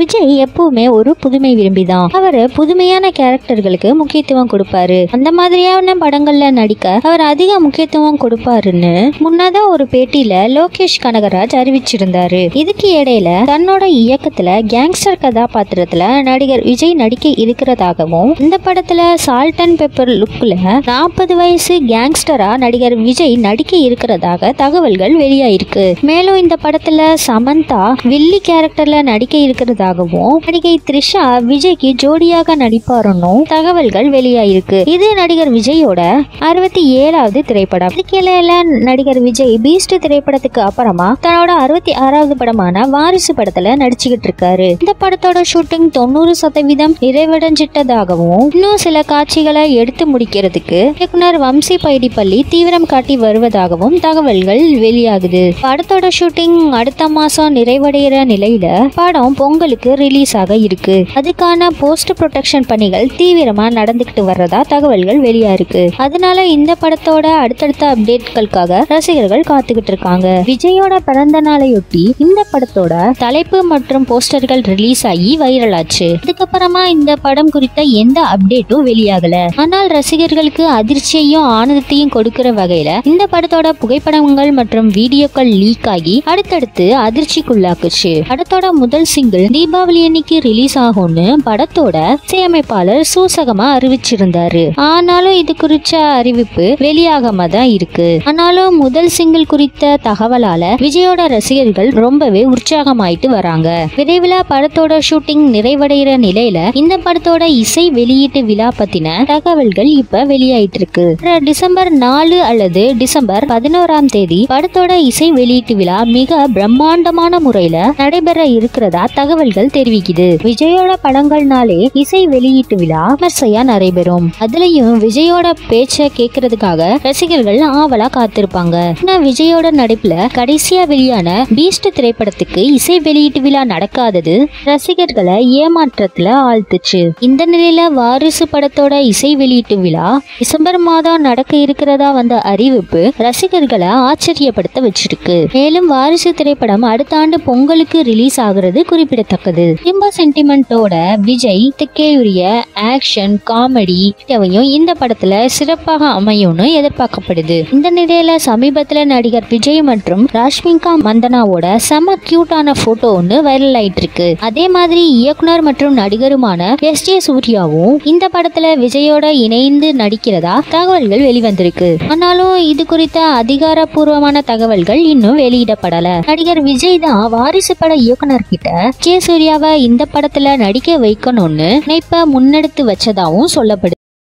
விஜய் எப்பவுமே ஒரு புதுமை விரும்பிதான் அவரு புதுமையான கேரக்டர்களுக்கு முக்கியத்துவம் கொடுப்பாரு அந்த மாதிரியான படங்கள்ல நடிக்க அவர் அதிக முக்கியத்துவம் கொடுப்பாருன்னு முன்னதா ஒரு பேட்டியில லோகேஷ் கனகராஜ் அறிவிச்சிருந்தாரு இதுக்கு இடையில தன்னோட இயக்கத்துல கேங்ஸ்டர் கதாபாத்திரத்துல நடிகர் விஜய் நடிக்க இருக்கிறதாகவும் இந்த படத்துல சால்ட் அண்ட் பெப்பர் லுக்ல நாற்பது வயசு கேங்ஸ்டரா நடிகர் விஜய் நடிக்க இருக்கிறதாக தகவல்கள் வெளியாயிருக்கு மேலும் இந்த படத்துல சமந்தா வில்லி கேரக்டர்ல நடிக்க இருக்கிறதாகவும் நடிகை த்ரிஷா விஜய்க்கு ஜோடியாக நடிப்பாருன்னும் தகவல்கள் வெளியாயிருக்கு இது நடிகர் விஜயோட அறுபத்தி ஏழாவது திரைப்படம் இதுக்கிடையில நடிகர் விஜய் பீஸ்ட் திரைப்படத்துக்கு அப்புறமா தன்னோட அறுபத்தி ஆறாவது படமான வாரிசு படத்துல நடிச்சுக்கிட்டு இருக்காரு இந்த படத்தோட ஷூட்டிங் தொண்ணூறு சதவீதம் நிறைவடைஞ்சிட்டதாகவும் இன்னும் சில காட்சிகளை எடுத்து முடிக்கிறதுக்கு இயக்குனர் வம்சி பைடிப்பள்ளி தீவிரம் காட்டி வருவதாகவும் தகவல்கள் வெளியாகுது படத்தோட ஷூட்டிங் அடுத்த மாசம் நிறைவடைகிற நிலையில படம் பொங்கலுக்கு ரிலீஸ் ஆக இருக்கு அதுக்கான போஸ்ட் ப்ரொடெக்ஷன் பணிகள் தீவிரமா நடந்துகிட்டு வர்றதா தகவல்கள் வெளியா இருக்கு அதனால இந்த படத்தோட அடுத்தடுத்த அப்டேட்களுக்காக ரசிகர்கள் காத்துக்கிட்டு இருக்காங்க விஜயோட பிறந்த நாளையொட்டி இந்த படத்தோட தலைப்பு மற்றும் போஸ்டர்கள் ரிலீஸ் ஆகி வைரல் ஆச்சு அதுக்கப்புறமா இந்த படம் குறித்த எந்த அப்டேட்டும் வெளியாகல ஆனால் ரசிகர்களுக்கு அதிர்ச்சியையும் ஆனந்தத்தையும் கொடுக்கிற வகையில இந்த படத்தோட புகைப்படங்கள் மற்றும் வீடியோக்கள் லீக் ஆகி அடுத்தடுத்து அதிர்ச்சிக்குள்ளாக்குச்சு படத்தோட முதல் சிங்கிள் தீபாவளி அன்னைக்கு ரிலீஸ் ஆகும்னு படத்தோட இசையமைப்பாளர் சூசகமா அறிவிச்சிருந்தாரு ஆனாலும் இது குறித்த அறிவிப்பு வெளியாகாம தான் இருக்கு ஆனாலும் முதல் சிங்கிள் குறித்த தகவலால விஜயோட ரசிகர்கள் ரொம்பவே உற்சாகமாயிட்டு வராங்க விரைவில் படத்தோட ஷூட்டிங் நிறைவடைகிற நிலையில இந்த படத்தோட இசை வெளியீட்டு விழா பத்தின தகவல்கள் இப்ப வெளியாயிட்டு இருக்கு வர டிசம்பர் நாலு அல்லது டிசம்பர் பதினோராம் தேதி படத்தோட இசை வெளியீட்டு விழா மிக பிரம்மாண்டமான முறையில நடைபெற இருக்கிறதா தகவல்கள் தெரிவிக்குது விஜயோட படங்கள்னாலே இசை வெளியீட்டு விழா விமர்சையா நடைபெறும் அதுலயும் விஜயோட பேச்ச கேட்கறதுக்காக ரசிகர்கள் ஆவலா காத்திருப்பாங்க ஆனா விஜயோட நடிப்புல கடைசியா வெளியான பீஸ்ட் திரைப்படத்துக்கு இசை வெளியீட்டு விழா நடக்காதது ரசிகர்களை ஏமாற்றத்துல ஆழ்த்துச்சு இந்த நிலையில வாரிசு படத்தோட இசை வெளியீட்டு விழா டிசம்பர் மாதம் நடக்க இருக்கிறதா வந்த அறிவிப்பு ரசிகர்களை ஆச்சரியப்படுத்த வச்சிருக்கு மேலும் வாரிசு திரைப்படம் அடுத்த ஆண்டு பொங்கலுக்கு ரிலீஸ் ஆகுறது குறிப்பிடத்தக்கது இம்ப சென்டிமெண்டோட விஜய் திக்கேயுரிய ஆக்ஷன் காமெடி இவையும் இந்த படத்துல சிறப்பாக அமையும்னு எதிர்பார்க்கப்படுது இந்த நிலையில சமீபத்துல நடிகர் விஜய் மற்றும் ராஷ்மிகா மந்தனாவோட செம கியூட்டான போட்டோ ஒன்று வைரல் ஆயிட்டு இருக்கு அதே மாதிரி இயக்குனர் மற்றும் நடிகருமான எஸ் ஜே சூர்யாவும் இந்த படத்துல விஜயோட இணைந்து நடிக்கிறதா தகவல்கள் வெளிவந்திருக்கு ஆனாலும் இது குறித்த அதிகாரப்பூர்வமான தகவல்கள் இன்னும் வெளியிடப்படல நடிகர் விஜய் தான் வாரிசு பட இயக்குனர் கிட்ட ஜே சூர்யாவை இந்த படத்துல நடிக்க வைக்கணும்னு நினைப்ப முன்னெடுத்து வச்சதாவும் சொல்லப்படுது